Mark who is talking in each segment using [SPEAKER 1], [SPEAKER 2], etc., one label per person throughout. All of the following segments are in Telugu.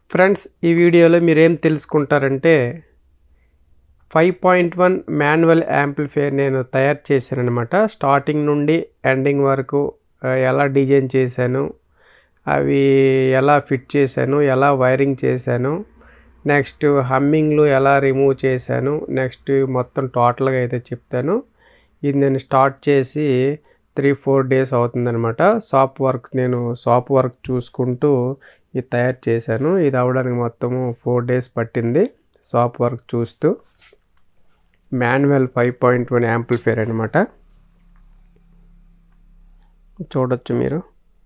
[SPEAKER 1] ఫ్రెండ్స్ ఈ వీడియోలో మీరు ఏం తెలుసుకుంటారంటే five point one manual amplifier నేను తయారు చేశాను అనమాట స్టార్టింగ్ నుండి ఎండింగ్ వరకు ఆ, ఎలా డిజైన్ చేశాను అవి ఎలా ఫిట్ చేశాను ఎలా వైరింగ్ చేశాను నెక్స్ట్ హమ్మింగ్లు ఎలా రిమూవ్ చేశాను నెక్స్ట్ మొత్తం టోటల్గా అయితే చెప్తాను ఇది నేను స్టార్ట్ చేసి త్రీ ఫోర్ డేస్ అవుతుందనమాట షాప్ వర్క్ నేను షాప్ వర్క్ చూసుకుంటూ ఇది తయారు చేశాను ఇది అవడానికి మొత్తము ఫోర్ డేస్ పట్టింది షాప్ వర్క్ చూస్తూ manual five point one amplifier అనమాట చూడొచ్చు మీరు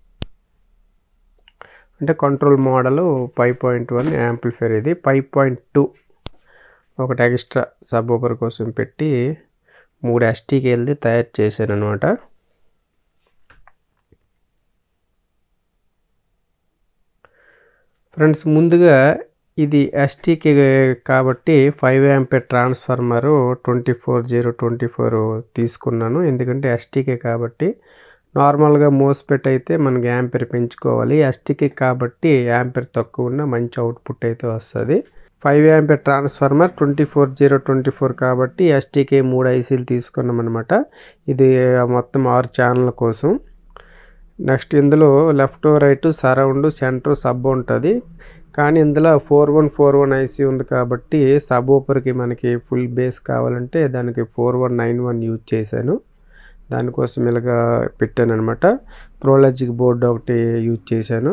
[SPEAKER 1] అంటే control model five point one amplifier ఇది ఫైవ్ పాయింట్ టూ ఒకటి ఎక్స్ట్రా సబ్ ఓపర్ కోసం పెట్టి మూడు ఎస్టీకి వెళ్ళి తయారు చేశాను అనమాట ఫ్రెండ్స్ ముందుగా ఇది ఎస్టీకి కాబట్టి five ampere transformer twenty four zero twenty four తీసుకున్నాను ఎందుకంటే ఎస్టీకే కాబట్టి నార్మల్గా మోస్పెట్ అయితే మనకి యాంపేర్ పెంచుకోవాలి ఎస్టీకి కాబట్టి యాంపేర్ తక్కువ ఉన్న మంచి అవుట్పుట్ అయితే వస్తుంది five ampere transformer twenty four zero twenty four కాబట్టి ఎస్టీకే మూడు ఐసీలు తీసుకున్నాం అనమాట ఇది మొత్తం ఆరు ఛానల్ కోసం నెక్స్ట్ ఇందులో left right surround centre sub ఉంటుంది కానీ ఇందులో four one four one IC ఉంది కాబట్టి సబ్ ఓపర్కి మనకి ఫుల్ బేస్ కావాలంటే దానికి four one nine one use చేశాను దానికోసం ఇలాగా పెట్టాను అనమాట ప్రోలాజిక్ బోర్డు ఒకటి యూజ్ చేశాను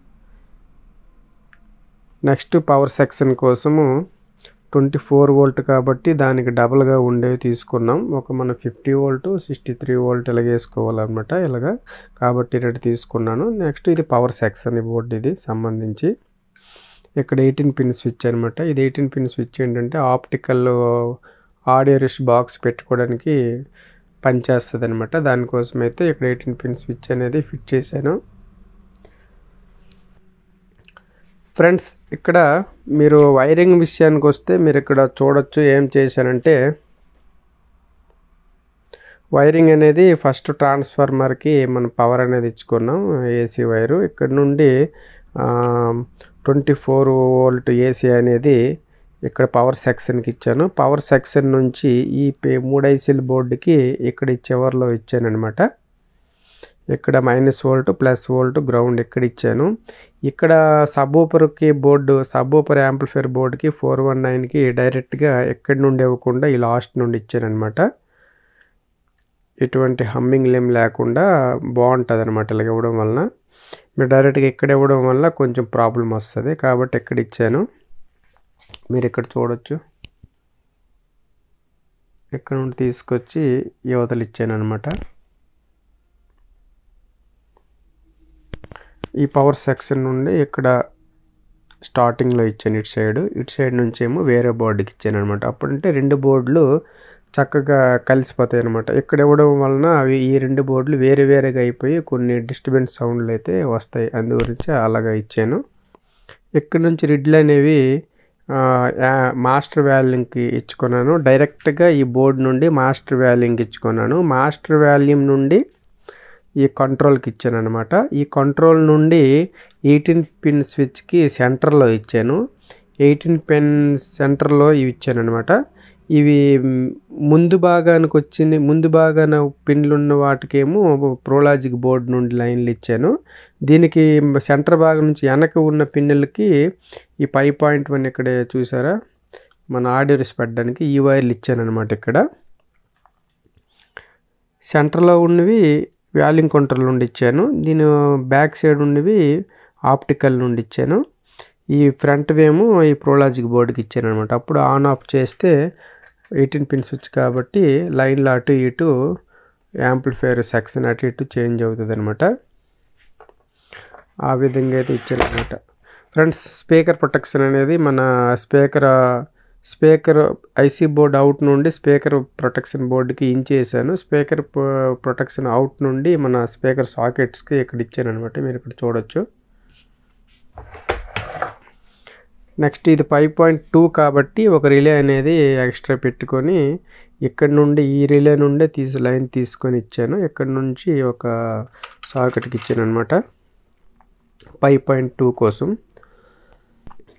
[SPEAKER 1] నెక్స్ట్ పవర్ సెక్షన్ కోసము ట్వంటీ ఫోర్ వోల్ట్ కాబట్టి దానికి డబల్గా ఉండేవి తీసుకున్నాం ఒక మన fifty volt sixty three volt ఇలాగ వేసుకోవాలన్నమాట ఇలాగా కాబట్టి రెడీ తీసుకున్నాను నెక్స్ట్ ఇది పవర్ సెక్షన్ బోర్డు ఇది సంబంధించి ఇక్కడ ఎయిటీన్ పిన్ స్విచ్ అనమాట ఇది ఎయిటీన్ పిన్ స్విచ్ ఏంటంటే ఆప్టికల్ ఆడియో రిష్ బాక్స్ పెట్టుకోవడానికి పనిచేస్తుంది అనమాట దానికోసం అయితే ఇక్కడ ఎయిటీన్ పిన్ స్విచ్ అనేది ఫిట్ చేశాను ఫ్రెండ్స్ ఇక్కడ మీరు వైరింగ్ విషయానికి వస్తే మీరు ఇక్కడ చూడొచ్చు ఏం చేశానంటే వైరింగ్ అనేది ఫస్ట్ ట్రాన్స్ఫార్మర్కి మనం పవర్ అనేది ఇచ్చుకున్నాం ఏసీ వైరు ఇక్కడ నుండి ట్వంటీ ఫోర్ వోల్ట్ ఏసీ అనేది ఇక్కడ పవర్ సెక్షన్కి ఇచ్చాను పవర్ సెక్షన్ నుంచి ఈ పే- మూడు ఐసీల బోర్డుకి ఇక్కడ ఈ చివర్లో ఇచ్చాను అనమాట ఇక్కడ minus volt plus volt ground ఇక్కడ ఇచ్చాను ఇక్కడ సబ్ ఊపర్కి బోర్డు సబ్ ఊపర్ యాంప్లిఫైర్ బోర్డుకి ఫోర్ వన్ నైన్కి డైరెక్ట్గా ఎక్కడి నుండి ఇవ్వకుండా ఈ లాస్ట్ నుండి ఇచ్చాను అనమాట ఎటువంటి హమ్మింగ్ లేం లేకుండా బాగుంటుంది అనమాట ఇలా ఇవ్వడం వలన మీరు డైరెక్ట్గా ఇక్కడ ఇవ్వడం వల్ల కొంచెం ప్రాబ్లం వస్తుంది కాబట్టి ఎక్కడ ఇచ్చాను మీరు ఇక్కడ చూడొచ్చు ఇక్కడ నుండి తీసుకొచ్చి యువతలు ఇచ్చాను అనమాట ఈ పవర్ సెక్షన్ నుండి ఇక్కడ స్టార్టింగ్లో ఇచ్చాను ఇటు సైడ్ ఇటు సైడ్ నుంచి ఏమో వేరే బోర్డుకి ఇచ్చాను అనమాట అప్పుడంటే రెండు బోర్డులు చక్కగా కలిసిపోతాయి అనమాట ఇక్కడ ఇవ్వడం వలన అవి ఈ రెండు బోర్డులు వేరే వేరేగా అయిపోయి కొన్ని డిస్టర్బెన్స్ సౌండ్లు అయితే వస్తాయి అందు గురించి అలాగా ఇచ్చాను ఇక్కడ నుంచి రిడ్లు అనేవి ఆ, యా- మాస్టర్ వాల్యూమ్కి ఇచ్చుకున్నాను డైరెక్ట్గా ఈ బోర్డు నుండి మాస్టర్ వాల్యూమ్కి ఇచ్చుకున్నాను మాస్టర్ వాల్యూమ్ నుండి ఈ కంట్రోల్కి ఇచ్చాను అనమాట ఈ కంట్రోల్ నుండి ఎయిటీన్ పిన్ స్విచ్కి సెంటర్లో ఇచ్చాను ఎయిటీన్ పిన్ సెంటర్లో ఇవి ఇచ్చాను అనమాట ఇవి మ్, ముందు భాగానికి వచ్చింది ముందు భాగాన పిన్లు ఉన్న వాటికేమో ప్రోలాజిక్ బోర్డు నుండి లైన్లు ఇచ్చాను దీనికి సెంటర్ భాగం నుంచి వెనక ఉన్న పిన్నులకి ఈ ఫైవ్ పాయింట్ వన్ ఇక్కడ చూసారా మన ఆడియో రిస్ పెట్టడానికి ఈ వైర్లు ఇచ్చాను అనమాట ఇక్కడ సెంటర్లో ఉన్నవి వ్యాలింగ్ కంట్రోల్ నుండి ఇచ్చాను దీని బ్యాక్ సైడ్ ఉన్నవి ఆప్టికల్ నుండి ఇచ్చాను ఈ ఫ్రంట్ ఏమో ఈ ప్రోలాజిక్ బోర్డుకి ఇచ్చాను అనమాట అప్పుడు ఆన్ ఆఫ్ చేస్తే ఎయిటీన్ పిన్ స్విచ్ కాబట్టి లైన్లో అటు ఇటు యాంప్లిఫైర్ సెక్షన్ అటు ఇటు చేంజ్ అవుతుంది అనమాట ఆ విధంగా అయితే ఇచ్చాను అనమాట ఫ్రెండ్స్ స్పీకర్ ప్రొటెక్షన్ అనేది మన speaker speaker IC board out నుండి స్పీకర్ ప్రొటెక్షన్ బోర్డుకి ఇన్ చేశాను స్పీకర్ ప్రొటెక్షన్ అవుట్ నుండి మన స్పీకర్ సాకెట్స్కి ఇక్కడ ఇచ్చాను అనమాట మీరు ఇక్కడ చూడొచ్చు నెక్స్ట్ ఇది ఫైవ్ పాయింట్ టూ కాబట్టి ఒక రిలే అనేది ఎక్స్ట్రా పెట్టుకొని ఇక్కడ నుండి ఈ రిలే నుండే తీసి లైన్ తీసుకొని ఇచ్చాను ఇక్కడ నుంచి ఒక సాకెట్కి ఇచ్చాను అనమాట ఫైవ్ పాయింట్ టూ కోసం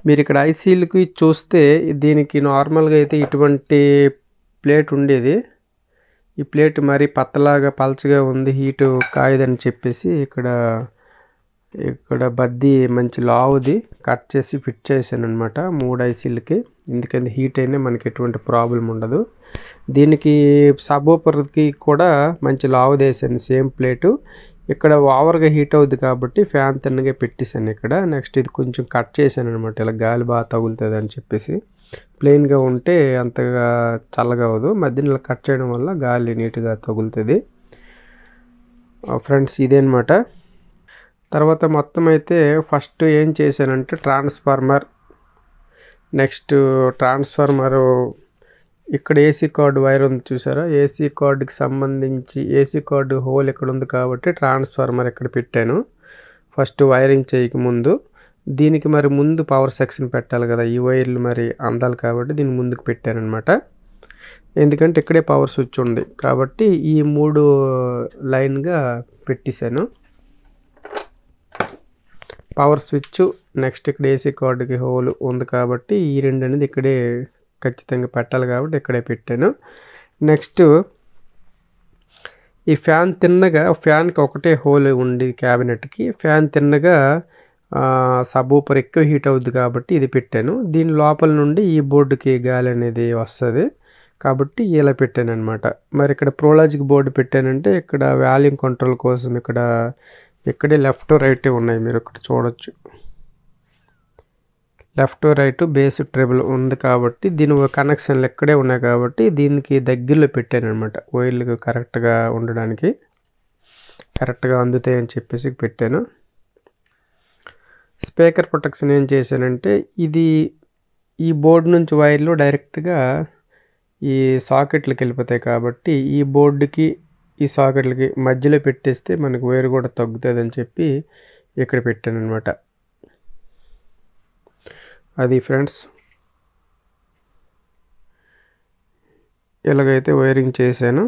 [SPEAKER 1] మీరు ఇక్కడ ఐసీలకి చూస్తే దీనికి నార్మల్గా అయితే ఇటువంటి ప్లేట్ ఉండేది ఈ ప్లేట్ మరీ పత్తలాగా పలచగా ఉంది హీటు కాయదని చెప్పేసి ఇక్కడ ఇక్కడ బద్ది మంచి లావుది కట్ చేసి ఫిట్ చేశాను అనమాట మూడు ఐసీలకి ఎందుకంటే హీట్ అయినా మనకి ఎటువంటి ప్రాబ్లం ఉండదు దీనికి సబూపర్కి కూడా మంచి లావుది వేసాను సేమ్ ప్లేటు ఇక్కడ ఓవర్గా హీట్ అవుద్ది కాబట్టి ఫ్యాన్ తిన్నగా పెట్టేశాను ఇక్కడ నెక్స్ట్ ఇది కొంచెం కట్ చేశాను అనమాట ఇలా గాలి బాగా తగులుతుంది అని చెప్పేసి ప్లెయిన్గా ఉంటే అంతగా చల్లగా అవ్వదు మధ్యలో ఇలా కట్ చేయడం వల్ల గాలి నీట్గా తగులుతుంది ఫ్రెండ్స్ ఇదేనమాట తర్వాత మొత్తం అయితే ఫస్ట్ ఏం చేశానంటే ట్రాన్స్ఫార్మర్ నెక్స్ట్ ట్రాన్స్ఫార్మరు ఇక్కడ ఏసీ కార్డు వైర్ ఉంది చూసారా ఏసీ కార్డుకి సంబంధించి ఏసీ కార్డు హోల్ ఇక్కడ ఉంది కాబట్టి ట్రాన్స్ఫార్మర్ ఇక్కడ పెట్టాను ఫస్ట్ వైరింగ్ చేయక ముందు దీనికి మరి ముందు పవర్ సెక్షన్ పెట్టాలి కదా ఈ వైర్లు మరి అందాలి కాబట్టి దీన్ని ముందుకు పెట్టాను అనమాట ఎందుకంటే ఇక్కడే పవర్ స్విచ్ ఉంది కాబట్టి ఈ మూడు లైన్గా పెట్టేశాను పవర్ స్విచ్ నెక్స్ట్ ఇక్కడ ఏసీ కార్డుకి హోల్ ఉంది కాబట్టి ఈ రెండు అనేది ఇక్కడే ఖచ్చితంగా పెట్టాలి కాబట్టి ఇక్కడే పెట్టాను నెక్స్ట్ ఈ ఫ్యాన్ తిన్నగా ఫ్యాన్కి ఒకటే హోల్ ఉంది క్యాబినెట్కి ఫ్యాన్ తిన్నగా సబ్ ఊపర్ ఎక్కువ హీట్ అవుద్ది కాబట్టి ఇది పెట్టాను దీని లోపల నుండి ఈ బోర్డుకి గాలి అనేది వస్తుంది కాబట్టి ఇలా పెట్టాను అనమాట మరి ఇక్కడ ప్రోలాజిక్ బోర్డు పెట్టానంటే ఇక్కడ వాల్యూమ్ కంట్రోల్ కోసం ఇక్కడ ఇక్కడే లెఫ్ట్ రైట్ ఉన్నాయి మీరు ఇక్కడ చూడొచ్చు లెఫ్ట్ రైట్ బేస్ ట్రిబుల్ ఉంది కాబట్టి దీని కనెక్షన్లు ఇక్కడే ఉన్నాయి కాబట్టి దీనికి దగ్గరలో పెట్టాను అనమాట వైర్లు కరెక్ట్గా ఉండడానికి కరెక్ట్గా అందుతాయని చెప్పేసి పెట్టాను స్పీకర్ ప్రొటెక్షన్ ఏం చేశానంటే ఇది ఈ బోర్డు నుంచి వైర్లు డైరెక్ట్గా ఈ సాకెట్లకు వెళ్ళిపోతాయి కాబట్టి ఈ బోర్డుకి ఈ సాకెట్లకి మధ్యలో పెట్టేస్తే మనకు వైర్ కూడా తగ్గుతుంది అని చెప్పి ఇక్కడ పెట్టాను అనమాట అది ఫ్రెండ్స్ ఇలాగైతే వైరింగ్ చేశాను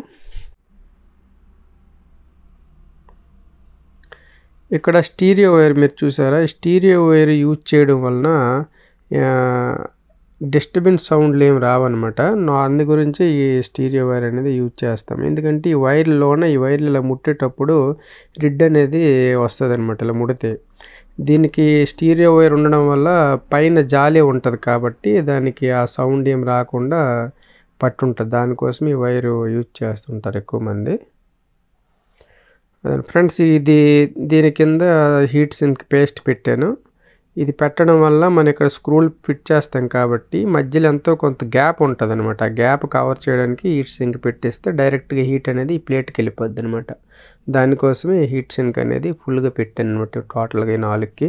[SPEAKER 1] ఇక్కడ స్టీరియో వైర్ మీరు చూసారా స్టీరియో వైర్ యూజ్ చేయడం వలన డిస్టర్బెన్స్ సౌండ్లు ఏం రావన్నమాట నా అందు గురించి ఈ స్టీరియో వైర్ అనేది యూజ్ చేస్తాం ఎందుకంటే ఈ వైర్లోన ఈ వైర్లు ఇలా ముట్టేటప్పుడు రిడ్ అనేది వస్తుంది అనమాట ఇలా ముడితే దీనికి స్టీరియో వైర్ ఉండడం వల్ల పైన జాలి ఉంటుంది కాబట్టి దానికి ఆ సౌండ్ ఏం రాకుండా పట్టుంటుంది దానికోసం ఈ వైరు యూజ్ చేస్తుంటారు ఎక్కువ మంది ఫ్రెండ్స్ ఇది దీని కింద హీట్ సింక్ పేస్ట్ పెట్టాను ఇది పెట్టడం వల్ల మనం ఇక్కడ స్క్రూలు ఫిట్ చేస్తాం కాబట్టి మధ్యలో ఎంతో కొంత గ్యాప్ ఉంటుంది అనమాట ఆ గ్యాప్ కవర్ చేయడానికి హీట్ సింక్ పెట్టేస్తే డైరెక్ట్గా హీట్ అనేది ఈ ప్లేట్కి వెళ్ళిపోద్ది అనమాట దానికోసమే హీట్ సింక్ అనేది ఫుల్గా పెట్టాను అనమాట టోటల్గా ఈ నాలుగుకి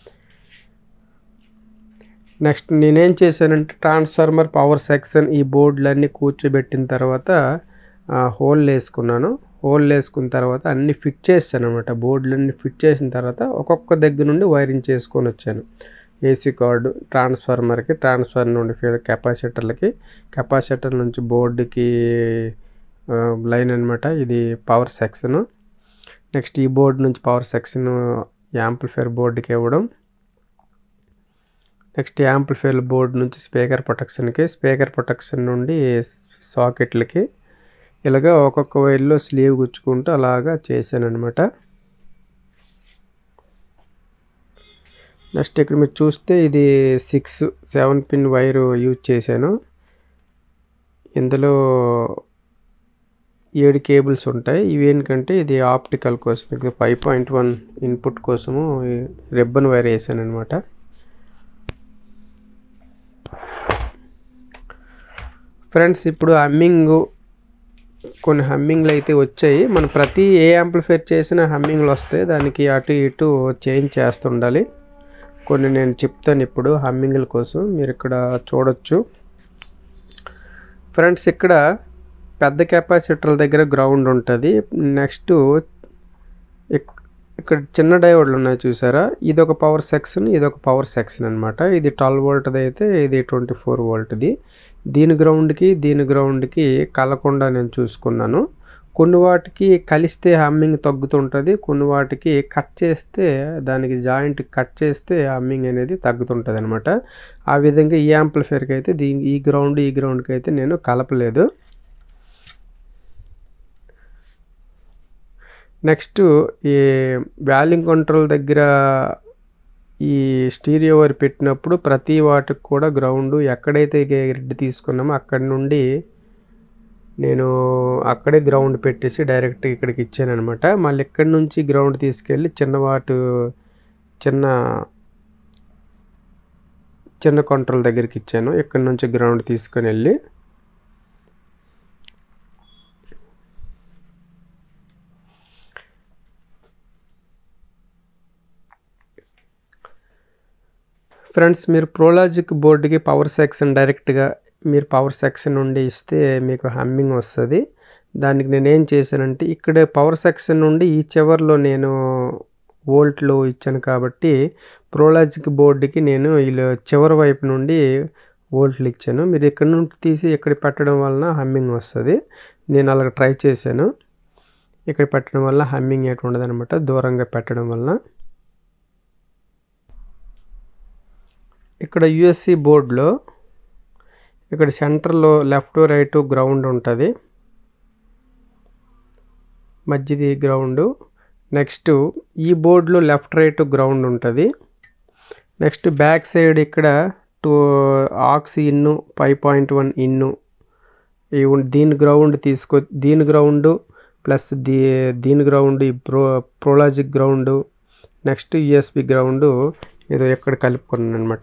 [SPEAKER 1] నెక్స్ట్ నేనేం చేశానంటే ట్రాన్స్ఫార్మర్ పవర్ సెక్షన్ ఈ బోర్డులన్నీ కూర్చోబెట్టిన తర్వాత హోల్ వేసుకున్నాను హోల్ వేసుకున్న తర్వాత అన్ని ఫిట్ చేస్తాను అనమాట బోర్డులన్నీ ఫిట్ చేసిన తర్వాత ఒక్కొక్క దగ్గర నుండి వైరింగ్ చేసుకొని వచ్చాను ఏసీ కార్డు ట్రాన్స్ఫార్మర్కి ట్రాన్స్ఫార్మర్ నుండి కెపాసిటర్లకి కెపాసిటర్ నుంచి బోర్డుకి లైన్ అనమాట ఇది పవర్ సెక్షన్ నెక్స్ట్ ఈ బోర్డు నుంచి పవర్ సెక్షన్ యాంప్లిఫైర్ బోర్డుకి ఇవ్వడం నెక్స్ట్ యాంప్లిఫైర్ బోర్డు నుంచి స్పీకర్ ప్రొటెక్షన్కి స్పీకర్ ప్రొటెక్షన్ నుండి సాకెట్లకి ఇలాగా ఒక్కొక్క వైర్లో స్లీవ్ గుచ్చుకుంటూ అలాగా చేశాను అనమాట నెక్స్ట్ ఇక్కడ మీరు చూస్తే ఇది six seven pin wire use చేశాను ఇందులో ఏడు కేబుల్స్ ఉంటాయి ఇవి ఏంటంటే ఇది ఆప్టికల్ కోసం ఇది ఫైవ్ పాయింట్ వన్ ఇన్పుట్ కోసము రిబ్బన్ వైర్ వేసాను అనమాట ఫ్రెండ్స్ ఇప్పుడు హమ్మింగ్ కొన్ని హమ్మింగ్లు అయితే వచ్చాయి మనం ప్రతి ఏ యాంప్లిఫైర్ చేసిన హమ్మింగ్లు వస్తాయి దానికి అటు ఇటు చేంజ్ చేస్తుండాలి కొన్ని నేను చెప్తాను ఇప్పుడు హమ్మింగ్ల కోసం మీరు ఇక్కడ చూడొచ్చు ఫ్రెండ్స్ ఇక్కడ పెద్ద కెపాసిటర్ల దగ్గర గ్రౌండ్ ఉంటుంది నెక్స్ట్ ఇక్కడ చిన్న డయోడ్లు ఉన్నాయి చూసారా ఇది ఒక పవర్ సెక్షన్ ఇది ఒక పవర్ సెక్షన్ అనమాట ఇది ట్వెల్వ్ వోల్ట్ది అయితే ఇది ట్వంటీ ఫోర్ వోల్ట్ది దీని గ్రౌండ్కి దీని గ్రౌండ్కి కలకుండా నేను చూసుకున్నాను కొన్ని వాటికి కలిస్తే హమ్మింగ్ తగ్గుతుంటుంది కొన్ని వాటికి కట్ చేస్తే దానికి జాయింట్ కట్ చేస్తే హమ్మింగ్ అనేది తగ్గుతుంటుంది అనమాట ఆ విధంగా ఈ యాంప్లిఫైర్కి అయితే దీని ఈ గ్రౌండ్ ఈ గ్రౌండ్కి అయితే నేను కలపలేదు నెక్స్ట్ ఈ వాల్యూమ్ కంట్రోల్ దగ్గర ఈ స్టీరియో వైర్ పెట్టినప్పుడు ప్రతి వాటికి కూడా గ్రౌండ్ ఎక్కడైతే గ్రిడ్ తీసుకున్నామో అక్కడి నుండి నేను అక్కడే గ్రౌండ్ పెట్టేసి డైరెక్ట్ ఇక్కడికి ఇచ్చాను అనమాట మళ్ళీ ఇక్కడి నుంచి గ్రౌండ్ తీసుకెళ్ళి చిన్న వాటు చిన్న చిన్న కంట్రోల్ దగ్గరికి ఇచ్చాను ఇక్కడ నుంచి గ్రౌండ్ తీసుకొని వెళ్ళి ఫ్రెండ్స్ మీరు ప్రోలాజిక్ బోర్డుకి పవర్ సెక్షన్ డైరెక్ట్గా మీరు పవర్ సెక్షన్ నుండి ఇస్తే మీకు హమ్మింగ్ వస్తుంది దానికి నేను ఏం చేశానంటే ఇక్కడ పవర్ సెక్షన్ నుండి ఈ చివర్లో నేను వోల్ట్లు ఇచ్చాను కాబట్టి ప్రోలాజిక్ బోర్డుకి నేను ఇలా చివరి వైపు నుండి వోల్ట్లు ఇచ్చాను మీరు ఇక్కడ నుండి తీసి ఇక్కడ పెట్టడం వలన హమ్మింగ్ వస్తుంది నేను అలా ట్రై చేశాను ఇక్కడ పెట్టడం వల్ల హమ్మింగ్ ఎటు ఉండదు అనమాట దూరంగా పెట్టడం వలన ఇక్కడ యుఎస్సి బోర్డులో ఇక్కడ సెంటర్లో లెఫ్ట్ రైట్ గ్రౌండ్ ఉంటుంది మధ్యది గ్రౌండ్ నెక్స్ట్ ఈ బోర్డులో లెఫ్ట్ రైట్ గ్రౌండ్ ఉంటుంది నెక్స్ట్ బ్యాక్ సైడ్ ఇక్కడ two aux in five point one in ఈ ఉన్- దీని గ్రౌండ్ తీసుకో దీని గ్రౌండ్ ప్లస్ దీ దీని గ్రౌండ్ ఈ pro pro logic ground next USB ground ఏదో ఎక్కడ కలుపుకున్నాను అనమాట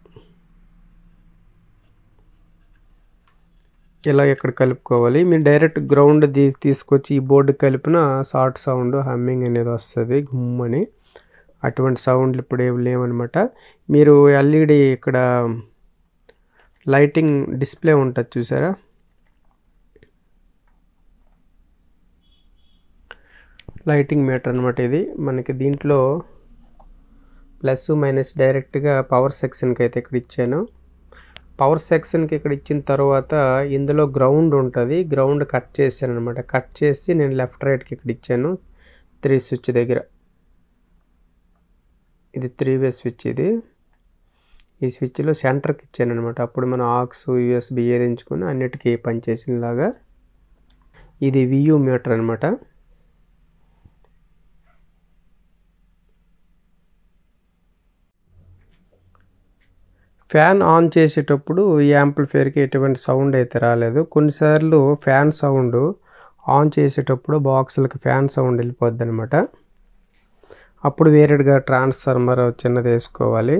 [SPEAKER 1] ఇలా ఇక్కడ కలుపుకోవాలి మీరు డైరెక్ట్ గ్రౌండ్ దీ తీసుకొచ్చి ఈ బోర్డు కలిపిన షార్ట్ సౌండ్ హమ్మింగ్ అనేది వస్తుంది గుమ్మని అటువంటి సౌండ్లు ఇప్పుడు ఏమి లేవన్నమాట మీరు ఎల్ఈడి ఇక్కడ లైటింగ్ డిస్ప్లే ఉంటుంది చూసారా లైటింగ్ మీటర్ అనమాట ఇది మనకి దీంట్లో ప్లస్ మైనస్ డైరెక్ట్గా పవర్ సెక్షన్కి అయితే ఇక్కడ ఇచ్చాను పవర్ సెక్షన్కి ఇక్కడ ఇచ్చిన తర్వాత ఇందులో గ్రౌండ్ ఉంటుంది గ్రౌండ్ కట్ చేశాను అనమాట కట్ చేసి నేను లెఫ్ట్ రైట్కి ఇక్కడ ఇచ్చాను త్రీ స్విచ్ దగ్గర ఇది త్రీ వే స్విచ్ ఇది ఈ స్విచ్లో సెంటర్కి ఇచ్చాను అనమాట అప్పుడు మనం ఆక్స్ యూఎస్బి ఏది ఎంచుకొని అన్నిటికీ పనిచేసినలాగా ఇది వియూ మీటర్ అనమాట ఫ్యాన్ ఆన్ చేసేటప్పుడు ఈ యాంప్లిఫైర్కి ఎటువంటి సౌండ్ అయితే రాలేదు కొన్నిసార్లు ఫ్యాన్ సౌండ్ ఆన్ చేసేటప్పుడు బాక్సులకి ఫ్యాన్ సౌండ్ వెళ్ళిపోద్ది అనమాట అప్పుడు వేరేగా ట్రాన్స్ఫార్మర్ చిన్నది వేసుకోవాలి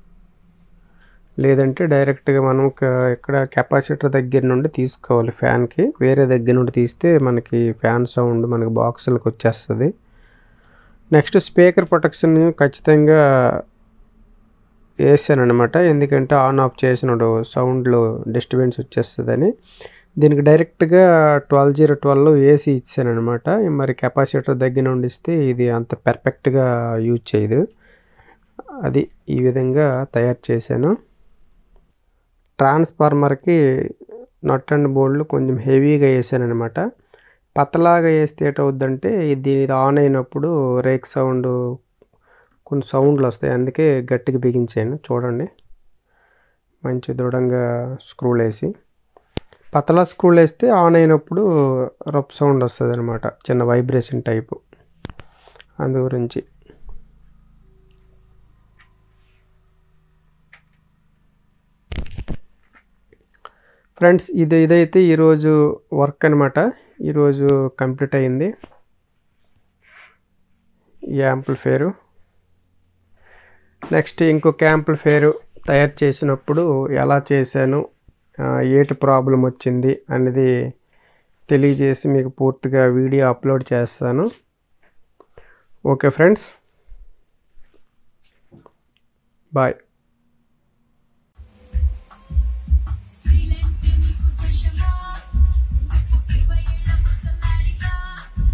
[SPEAKER 1] లేదంటే డైరెక్ట్గా మనం క- ఇక్కడ కెపాసిటర్ దగ్గర నుండి తీసుకోవాలి ఫ్యాన్కి వేరే దగ్గర నుండి తీస్తే మనకి ఫ్యాన్ సౌండ్ మనకి బాక్సులకు వచ్చేస్తుంది నెక్స్ట్ స్పీకర్ ప్రొటెక్షన్ ఖచ్చితంగా వేసాను అనమాట ఎందుకంటే ఆన్ ఆఫ్ చేసినప్పుడు సౌండ్లో డిస్టర్బెన్స్ వచ్చేస్తుందని దీనికి డైరెక్ట్గా ట్వెల్వ్ జీరో ట్వెల్వ్ ఏసీ ఇచ్చాను అనమాట మరి కెపాసిటర్ దగ్గర నుండి ఇస్తే ఇది అంత పర్ఫెక్ట్గా యూజ్ చేయదు అది ఈ విధంగా తయారు చేశాను ట్రాన్స్ఫార్మర్కి నట్ అండ్ బోల్డ్లు కొంచెం హెవీగా వేసాను అనమాట పతలాగా వేస్తే ఏటవుద్దంటే ఇది ఇది ఆన్ అయినప్పుడు రేక్ సౌండ్ కొన్ని సౌండ్లు వస్తాయి అందుకే గట్టిగా బిగించాను చూడండి మంచి దృఢంగా స్క్రూలు వేసి పతలా స్క్రూలు వేస్తే ఆన్ అయినప్పుడు రఫ్ సౌండ్ వస్తుంది అనమాట చిన్న వైబ్రేషన్ టైపు అందు గురించి ఫ్రెండ్స్ ఇది ఇదైతే ఈరోజు వర్క్ అనమాట ఈరోజు కంప్లీట్ అయింది ఈ యాంప్లిఫైరు నెక్స్ట్ ఇంకొక యాంప్లిఫైర్ తయారు చేసినప్పుడు ఎలా చేశాను ఆ, ఏటి ప్రాబ్లం వచ్చింది అనేది తెలియజేసి మీకు పూర్తిగా వీడియో అప్లోడ్ చేస్తాను ఓకే ఫ్రెండ్స్ బాయ్